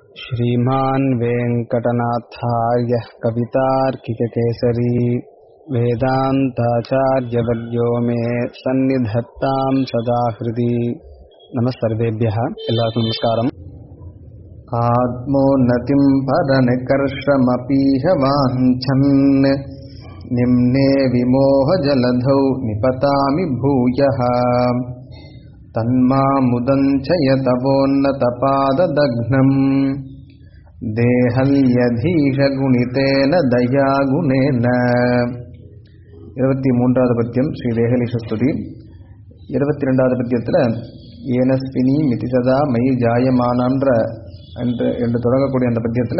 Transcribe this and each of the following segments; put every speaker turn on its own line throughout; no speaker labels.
श्रीमान् वेङ्कटनाथार्यः कवितार्किककेसरी वेदान्ताचार्यवर्यो मे सन्निधत्ताम् सदा हृदि नमः सर्वेभ्यः எல்லாருக்கும் நமஸ்காரம்
आत्मोन्नतिम् परनिकर्षमपीह वाञ्छन् निम्ने विमोहजलधौ निपतामि भूयः तन्मामुदञ्चयतवोन्नतपाददघ्नम् देहल्यधीशगुणितेन दयागुणेन இருபத்தி மூன்றாவது பத்தியம் ஸ்ரீ தேகலீஸ்வஸ்துதி இருபத்தி ரெண்டாவது பத்தியத்தில் ஏனஸ்வினி மிதிசதா மயி ஜாயமானான்ற என்று என்று தொடங்கக்கூடிய அந்த பத்தியத்தில்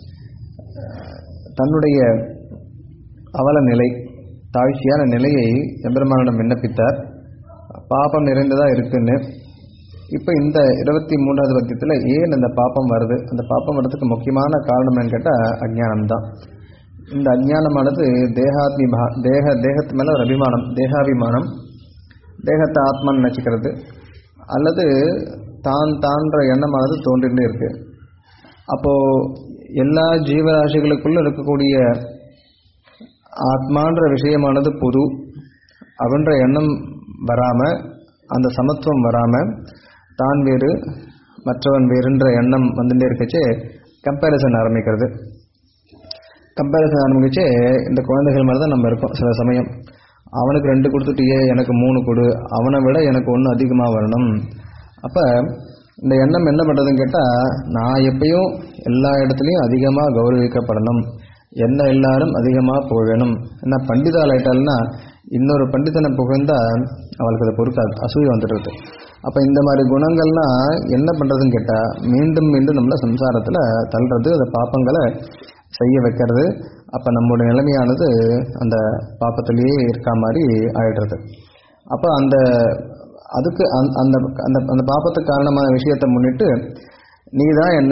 தன்னுடைய அவல நிலை தாழ்ச்சியான நிலையை எம்பெருமானிடம் விண்ணப்பித்தார் பாபம் நிறைந்ததாக இருக்குன்னு இப்போ இந்த இருபத்தி மூன்றாவது பத்தியத்தில் ஏன் அந்த பாப்பம் வருது அந்த பாப்பம் வர்றதுக்கு முக்கியமான காரணம் என்னன்னு கேட்டால் அஜ்ஞானம் தான் இந்த அஜ்ஞானமானது தேகாத்மி பா தேக தேகத்து மேலே ஒரு அபிமானம் தேகாபிமானம் தேகத்தை ஆத்மான்னு நினச்சிக்கிறது அல்லது தான் தான்ற எண்ணமானது தோன்றிகிட்டே இருக்கு அப்போது எல்லா ஜீவராசிகளுக்குள்ள இருக்கக்கூடிய ஆத்மான்ற விஷயமானது பொது அப்படின்ற எண்ணம் வராமல் அந்த சமத்துவம் வராமல் தான் வேறு மற்றவன் வேறுன்ற எண்ணம் வந்துட்டே இருக்கச்சே கம்பேரிசன் ஆரம்பிக்கிறது கம்பேரிசன் ஆரம்பிச்சு இந்த குழந்தைகள் மாதிரி தான் நம்ம இருக்கோம் சில சமயம் அவனுக்கு ரெண்டு கொடுத்துட்டியே எனக்கு மூணு கொடு அவனை விட எனக்கு ஒன்று அதிகமாக வரணும் அப்போ இந்த எண்ணம் என்ன பண்ணுறதுன்னு கேட்டால் நான் எப்பயும் எல்லா இடத்துலையும் அதிகமாக கௌரவிக்கப்படணும் என்ன எல்லாரும் அதிகமாக புகழணும் என்ன பண்டிதால் ஆயிட்டால்னா இன்னொரு பண்டிதனை புகழ்ந்தா அவளுக்கு அதை பொறுக்காது அசூய வந்துடுறது அப்போ இந்த மாதிரி குணங்கள்லாம் என்ன பண்ணுறதுன்னு கேட்டால் மீண்டும் மீண்டும் நம்மளை சம்சாரத்தில் தள்ளுறது அந்த பாப்பங்களை செய்ய வைக்கிறது அப்போ நம்மளுடைய நிலைமையானது அந்த பாப்பத்திலேயே இருக்க மாதிரி ஆயிடுறது அப்போ அந்த அதுக்கு அந்த அந்த அந்த அந்த பாப்பத்துக்கு காரணமான விஷயத்தை முன்னிட்டு நீ தான் என்ன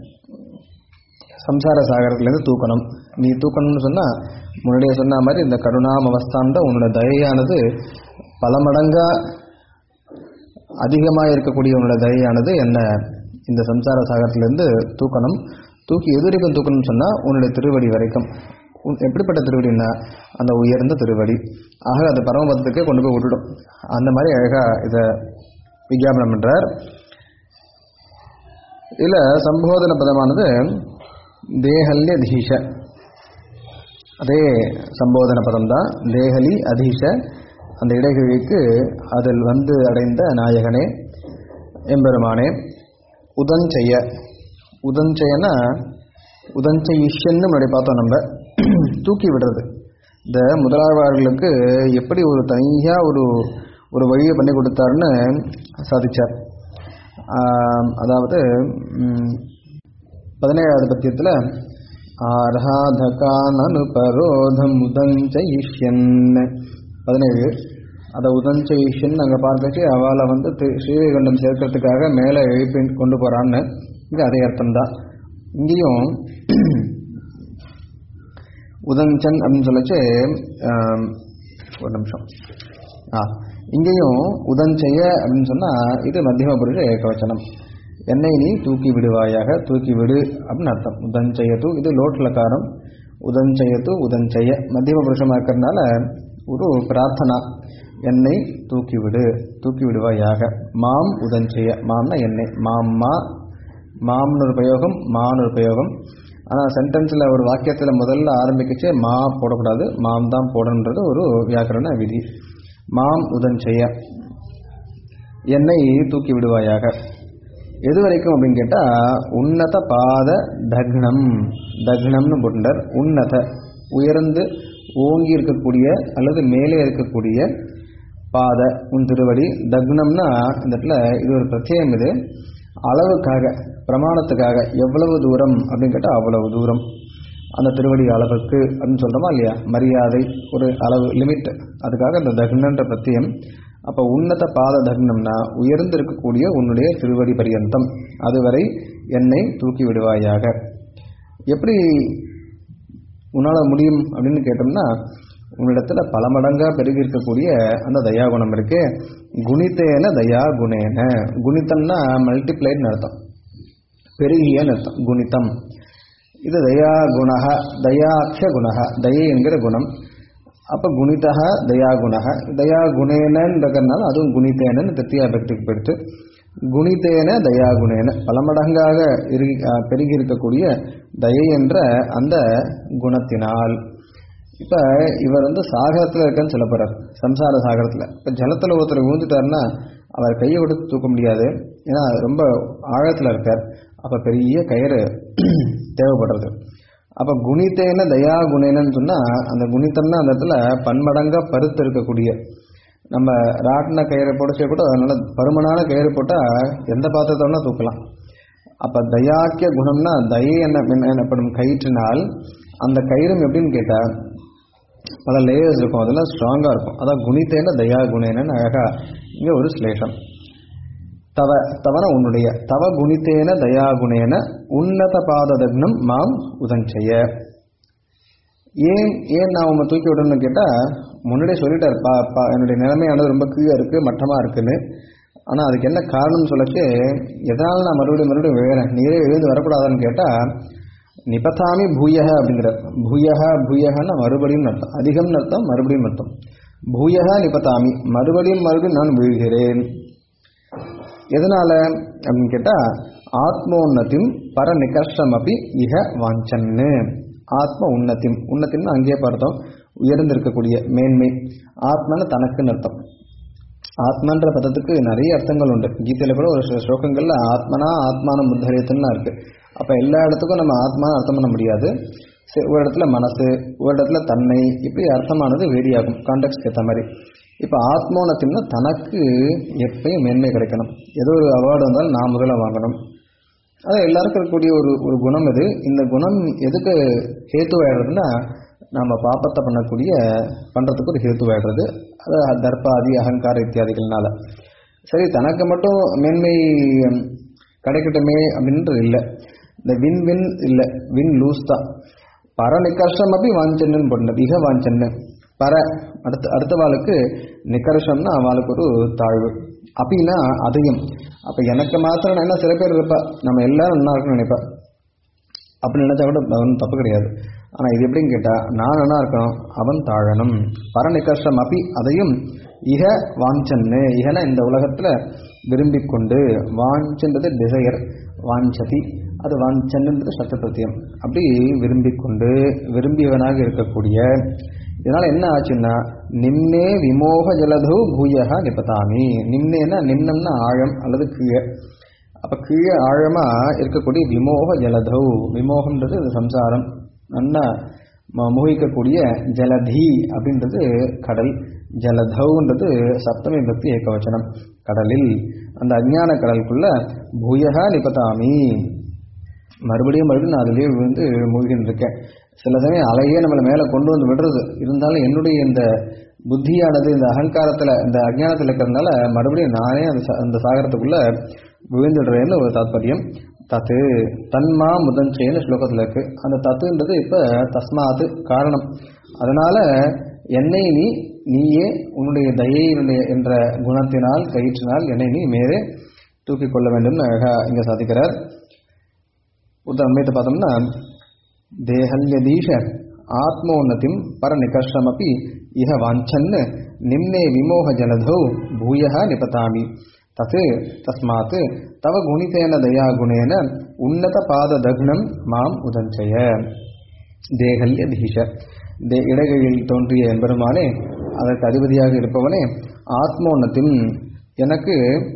சம்சார சாகரத்துலேருந்து தூக்கணும் நீ தூக்கணும்னு சொன்னால் முன்னாடியே சொன்ன மாதிரி இந்த கருணாம் அவஸ்தான்ற உன்னோட தயையானது பல மடங்காக அதிகமாக இருக்கக்கூடிய உன்னோட தயையானது என்ன இந்த சம்சார சாகரத்துலேருந்து தூக்கணும் தூக்கி எது வரைக்கும் தூக்கணும்னு சொன்னால் உன்னுடைய திருவடி வரைக்கும் எப்படிப்பட்ட திருவடின்னா அந்த உயர்ந்த திருவடி ஆக அது பரமபதத்துக்கே கொண்டு போய் விட்டுடும் அந்த மாதிரி அழகாக இதை விஜாபனம் பண்ணுறார் இதில் சம்போதன பதமானது தேகல்ய தீஷ அதே சம்போதன பதம் தான் தேகலி அதீஷ அந்த இடைகிழிக்கு அதில் வந்து அடைந்த நாயகனே எம்பெருமானே உதஞ்செய்ய உதஞ்செயனா உதஞ்சயிஷன்னு முன்னாடி பார்த்தோம் நம்ம தூக்கி விடுறது இந்த முதலாளர்களுக்கு எப்படி ஒரு தனியாக ஒரு ஒரு வழியை பண்ணி கொடுத்தாருன்னு சாதிச்சார் அதாவது பதினேழாவது பத்தியத்தில் ஆராதகான் அனுபரோதம் உதஞ்சயிஷ்யன் பதினேழு அதை உதஞ்சயிஷ்யன் அங்கே பார்க்கச்சு அவளை வந்து ஸ்ரீவைகுண்டம் சேர்க்கறதுக்காக மேலே எழுப்பி கொண்டு போகிறான்னு இங்கே அதே அர்த்தம் தான் இங்கேயும் உதஞ்சன் அப்படின்னு சொல்லச்சு ஒரு நிமிஷம் ஆ இங்கேயும் உதஞ்செய்ய அப்படின்னு சொன்னால் இது மத்தியம புருஷ ஏகவச்சனம் என்னை நீ தூக்கி விடுவாயாக தூக்கி விடு அப்படின்னு அர்த்தம் உதஞ்செய்யத்து இது லோட்லக்காரம் உதஞ்செய்யத்து உதஞ்செய்ய மத்தியம புருஷமாக இருக்கிறதுனால ஒரு பிரார்த்தனா என்னை தூக்கி விடு தூக்கி விடுவாயாக மாம் உதஞ்செய்ய மாம்னா என்னை மாம்மா மாம்னு ஒரு பிரயோகம் மான்னு ஒரு பிரயோகம் ஆனால் சென்டென்ஸில் ஒரு வாக்கியத்தில் முதல்ல ஆரம்பிக்கச்சே மா போடக்கூடாது மாம் தான் போடணுன்றது ஒரு வியாக்கரண விதி மாம் உதன் செய்ய என்னை தூக்கி விடுவாயாக எது வரைக்கும் அப்படின்னு கேட்டால் உன்னத பாத தக்னம் தக்னம்னு போட்டுட்டார் உன்னத உயர்ந்து ஓங்கி இருக்கக்கூடிய அல்லது மேலே இருக்கக்கூடிய பாத உன் திருவடி தக்னம்னா இந்த இடத்துல இது ஒரு பிரத்யேகம் இது அளவுக்காக பிரமாணத்துக்காக எவ்வளவு தூரம் அப்படின்னு கேட்டால் அவ்வளவு தூரம் அந்த திருவடி அளவுக்கு அப்படின்னு சொல்கிறோமா இல்லையா மரியாதை ஒரு அளவு லிமிட் அதுக்காக அந்த தக்னன்ற பிரத்தியம் அப்போ உன்னத பாத தக்னம்னா உயர்ந்து இருக்கக்கூடிய உன்னுடைய திருவடி பரியந்தம் அதுவரை என்னை தூக்கி விடுவாயாக எப்படி உன்னால் முடியும் அப்படின்னு கேட்டோம்னா உன்னிடத்துல பல மடங்காக பெருகி இருக்கக்கூடிய அந்த தயா குணம் இருக்கு குணித்தேன தயா குணேன குணித்தம்னா மல்டிப்ளைட்னு அர்த்தம் பெருகியன்னு அர்த்தம் குணித்தம் இது தயா குணக தயாக்கிய குணக தயை என்கிற குணம் அப்போ குணிதா தயா குணக தயா குணேனன்றதுனால அதுவும் குணித்தேனன்னு திருத்தியா பக்திக்கு பெடுத்து குணித்தேன தயா குணேன பல மடங்காக இரு பெருகி இருக்கக்கூடிய தயை என்ற அந்த குணத்தினால் இப்போ இவர் வந்து சாகரத்தில் இருக்கன்னு சொல்ல போறார் சம்சார சாகரத்தில் இப்போ ஜலத்தில் ஒருத்தர் விழுந்துட்டாருன்னா அவர் கையை கொடுத்து தூக்க முடியாது ஏன்னா ரொம்ப ஆழத்தில் இருக்கார் அப்போ பெரிய கயிறு தேவைப்படுறது அப்போ குணித்தேன தயா குணேனன்னு சொன்னால் அந்த குணித்தம்னா அந்த இடத்துல பன்மடங்காக பருத்து இருக்கக்கூடிய நம்ம ராட்டின கயிறை போடச்சே கூட அதனால பருமனான கயிறு போட்டால் எந்த பாத்திரத்தோன்னா தூக்கலாம் அப்போ தயாக்கிய குணம்னா தயை என்ன எனப்படும் கயிற்றினால் அந்த கயிறும் எப்படின்னு கேட்டால் பல லேயர்ஸ் இருக்கும் அதெல்லாம் ஸ்ட்ராங்காக இருக்கும் அதான் குணித்தேன தயா குணேனன்னு அழகாக இங்கே ஒரு ஸ்லேஷம் தவ தவன உன்னுடைய தவ குணித்தேன தயா குணேன உன்னத பாததக்னம் மாம் உதஞ்செய்ய ஏன் ஏன் நான் உங்களை தூக்கி விடணும்னு கேட்டால் முன்னாடியே சொல்லிட்டார் பா பா என்னுடைய நிலைமையானது ரொம்ப கீழே இருக்குது மட்டமாக இருக்குன்னு ஆனால் அதுக்கு என்ன காரணம்னு சொல்லச்சு எதனால் நான் மறுபடியும் மறுபடியும் விழுறேன் நீரே எழுந்து வரக்கூடாதான்னு கேட்டால் நிபதாமி பூயக அப்படிங்கிறார் பூயக பூயகன்னா மறுபடியும் அர்த்தம் அதிகம்னு அர்த்தம் மறுபடியும் அர்த்தம் பூயக நிபதாமி மறுபடியும் மறுபடியும் நான் விழுகிறேன் எதனால அப்படின்னு கேட்டால் ஆத்மோன்னத்தின் பர நிகர்ஷம் அப்படி இக வாஞ்சன்னு ஆத்ம உன்னத்தின் உன்னத்தின்னு அங்கேயே பார்த்தோம் உயர்ந்திருக்கக்கூடிய மேன்மை ஆத்மன்னு தனக்குன்னு அர்த்தம் ஆத்மன்ற பதத்துக்கு நிறைய அர்த்தங்கள் உண்டு கீதையில கூட ஒரு சில ஸ்லோகங்கள்ல ஆத்மனா ஆத்மான முத்தரியத்துன்னு இருக்கு அப்ப எல்லா இடத்துக்கும் நம்ம ஆத்மா அர்த்தம் பண்ண முடியாது ஒரு இடத்துல மனசு ஒரு இடத்துல தன்னை இப்படி அர்த்தமானது வேரியாகும் கான்டெக்ட்க்கு ஏற்ற மாதிரி இப்போ ஆத்மோனத்தின்னா தனக்கு எப்பயும் மேன்மை கிடைக்கணும் ஏதோ ஒரு அவார்டு வந்தாலும் நான் முதல்ல வாங்கணும் அதான் எல்லாருக்கும் இருக்கக்கூடிய ஒரு ஒரு குணம் இது இந்த குணம் எதுக்கு ஹேத்துவாயிடுறதுன்னா நம்ம பாப்பத்தை பண்ணக்கூடிய பண்ணுறதுக்கு ஒரு ஹேத்துவாயிடுறது அது தர்ப்பாதி அகங்கார இத்தியாதிகள்னால சரி தனக்கு மட்டும் மேன்மை கிடைக்கட்டுமே அப்படின்றது இல்லை இந்த வின் வின் இல்லை வின் லூஸ் தான் பர நிகர்ஷம் அப்படி வாஞ்சன்னு போடணும் மிக வாஞ்சன்னு பர அடுத்த அடுத்த வாளுக்கு நிகர்ஷம்னா அவளுக்கு ஒரு தாழ்வு அப்படின்னா அதையும் அப்போ எனக்கு மாத்திரம் என்ன சில பேர் இருப்பா நம்ம எல்லாரும் நல்லா இருக்கணும்னு நினைப்பா அப்படி நினைச்சா கூட ஒன்றும் தப்பு கிடையாது ஆனால் இது எப்படின்னு கேட்டால் நான் நல்லா இருக்கணும் அவன் தாழணும் பரநிகர்ஷம் அப்படி அதையும் இக வாஞ்சன்னு இகன இந்த உலகத்தில் விரும்பிக் கொண்டு வாஞ்சன்றது டிசையர் வாஞ்சதி அது வாஞ்சன்ன்றது சத்த பிரத்தியம் அப்படி விரும்பிக் கொண்டு விரும்பியவனாக இருக்கக்கூடிய இதனால் என்ன ஆச்சுன்னா நிம்னே விமோக ஜலதோ பூயகா நிபதாமி நிம்னேனா நிம்னம்னா ஆழம் அல்லது கீழே அப்போ கீழே ஆழமாக இருக்கக்கூடிய விமோக ஜலதௌ விமோகம்ன்றது இது சம்சாரம் நல்லா ம- மோகிக்கக்கூடிய ஜலதி அப்படின்றது கடல் ஜலதௌன்றது சப்தமி பக்தி ஏகவச்சனம் கடலில் அந்த அஞ்ஞான கடலுக்குள்ள பூயகா நிபதாமி மறுபடியும் மறுபடியும் நான் அதிலேயே விழுந்து மூழ்கின்னு இருக்கேன் சில சமயம் அலையே நம்மளை மேலே கொண்டு வந்து விடுறது இருந்தாலும் என்னுடைய இந்த புத்தியானது இந்த அகங்காரத்தில் இந்த அஜ்ஞானத்தில் இருக்கிறதுனால மறுபடியும் நானே அந்த ச- அந்த சாகரத்துக்குள்ள விழுந்துடுறேன்னு ஒரு தாத்பரியம் தத்து தன்மா முதன்சேன்னு ஸ்லோகத்தில் இருக்கு அந்த தத்துன்றது இப்போ தஸ்மாத்து காரணம் அதனால என்னை நீ நீயே உன்னுடைய தயையினுடைய என்ற குணத்தினால் கயிற்றினால் என்னை நீ மேலே தூக்கிக் கொள்ள வேண்டும்னு அழகா இங்க சாதிக்கிறார் உதாரணத்தை பார்த்தோம்னா தேகல்யதீஷ ஆத்மோன்னதிம் பரநிகர்ஷமப்பி இஹ வாஞ்சன் நிம்னே விமோக ஜலதௌ பூயः நிபதாமி தத் தஸ்மாத் தவ குணிதேன தயா குணேன உன்னத பாததக்னம் மாம் உதஞ்சய தேகல்யதீஷ தே இடகையில் தோன்றிய எம்பெருமானே அதற்கு அதிபதியாக இருப்பவனே ஆத்மோன்னத்தின் எனக்கு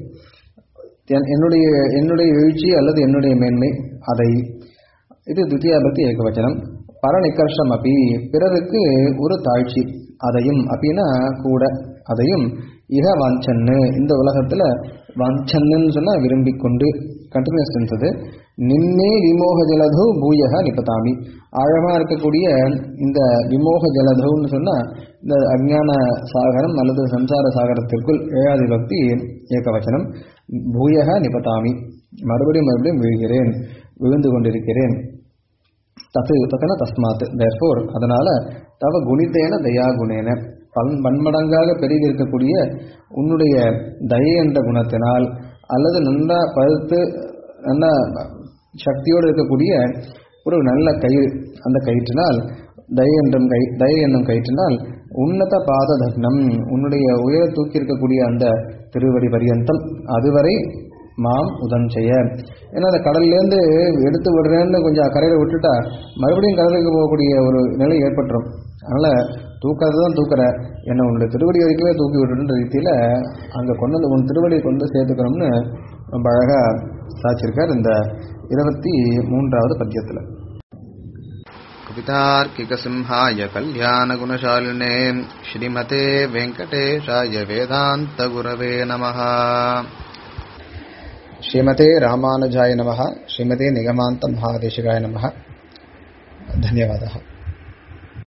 என்- என்னுடைய என்னுடைய எழுச்சி அல்லது என்னுடைய மேன்மை அதை இது துத்தியாபக்தி ஏகவச்சனம் பரநிகர்ஷம் அப்படி பிறருக்கு ஒரு தாழ்ச்சி அதையும் அப்படின்னா கூட அதையும் இக வாஞ்சன்னு இந்த உலகத்துல வாஞ்சன்னு சொன்னா விரும்பிக் கொண்டு கண்டினியூஸ் டென்ஸ் அது நின்னே விமோக ஜலதௌ பூயக நிபதாமி ஆழமா இருக்கக்கூடிய இந்த விமோக ஜலதௌன்னு சொன்னா இந்த அஞ்ஞான சாகரம் அல்லது சம்சார சாகரத்திற்குள் ஏழாதி பக்தி ஏகவச்சனம் பூயக நிபதாமி மறுபடியும் மறுபடியும் விழுகிறேன் விழுந்து கொண்டிருக்கிறேன் தத்து தத்தன தஸ்மாத் தேர்ஃபோர் அதனால தவ குணித்தேன தயா குணேன பன் பன்மடங்காக பெருகி இருக்கக்கூடிய உன்னுடைய தயை என்ற குணத்தினால் அல்லது நல்லா பழுத்து நல்லா சக்தியோடு இருக்கக்கூடிய ஒரு நல்ல கயிறு அந்த கயிற்றினால் தய என்றும் கை தய என்னும் கயிற்றினால் உன்னத பாத தக்னம் உன்னுடைய உயர தூக்கி இருக்கக்கூடிய அந்த திருவடி பரியந்தம் அதுவரை மாம் உதம் செய்ய ஏன்னா அந்த கடல்லேருந்து எடுத்து விடுறேன்னு கொஞ்சம் கரையில் விட்டுட்டா மறுபடியும் கடலுக்கு போகக்கூடிய ஒரு நிலை ஏற்பட்டுரும் அதனால் தூக்கிறது தான் தூக்குற என்னை உன்னுடைய திருவடி வரைக்குமே தூக்கி விட்டுன்ற ரீதியில் அங்கே கொண்டு வந்து உன் திருவடியை கொண்டு சேர்த்துக்கணும்னு ரொம்ப அழகாக சாச்சிருக்கார் இந்த இருபத்தி மூன்றாவது பத்தியத்தில்
कवितार्किकसिंहाय कल्याणगुणशालिने श्रीमते वेङ्कटेशाय वेदान्तगुरवे नमः
श्रीमते रामानुजाय नमः श्रीमते निगमान्त महादेशिकाय नमः धन्यवादः